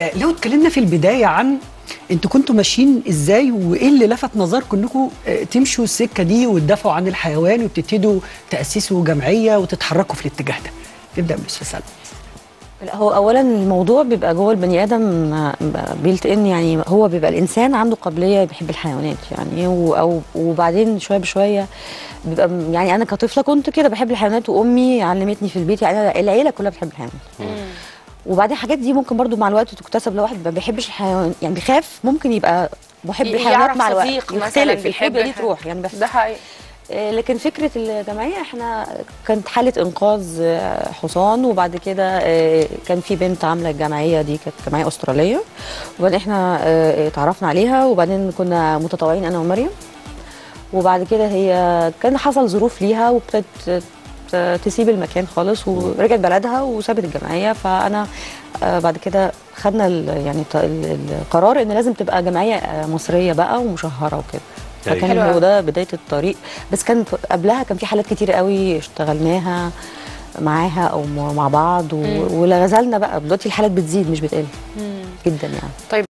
لو اتكلمنا في البدايه عن انتوا كنتوا ماشيين ازاي وايه اللي لفت نظركم انكم آه، تمشوا السكه دي وتدافعوا عن الحيوان وتبتدوا تاسسوا جمعيه وتتحركوا في الاتجاه ده نبدا من استاذ سلمى لا هو اولا الموضوع بيبقى جوه البني ادم بيلت ان يعني هو بيبقى الانسان عنده قابليه بيحب الحيوانات يعني و- او وبعدين شويه بشويه بيبقى م- يعني انا كطفله كنت كده بحب الحيوانات وامي علمتني في البيت يعني أنا العيله كلها بتحب الحيوانات وبعدين الحاجات دي ممكن برضو مع الوقت تكتسب لو واحد ما بيحبش الحيوان يعني بيخاف ممكن يبقى محب ي- الحيوانات يعرف مع الوقت صديق مثلاً يختلف بيحب الفوبيا دي الحيوان. تروح يعني بس ده حقيقي آه، لكن فكره الجمعيه احنا كانت حاله انقاذ آه، حصان وبعد كده آه، كان في بنت عامله الجمعيه دي كانت جمعيه استراليه وبعدين احنا آه، اتعرفنا عليها وبعدين كنا متطوعين انا ومريم وبعد كده هي كان حصل ظروف ليها وابتدت ت- تسيب المكان خالص ورجعت بلدها وسابت الجمعيه فانا آه، بعد كده خدنا ال- يعني ط- ال- القرار ان لازم تبقى جمعيه آه، مصريه بقى ومشهره وكده أيوة. فكان حلو هو أوي. ده بدايه الطريق بس كان ف- قبلها كان في حالات كتير قوي اشتغلناها معاها او م- مع بعض و- ولا زالنا بقى دلوقتي الحالات بتزيد مش بتقل جدا يعني طيب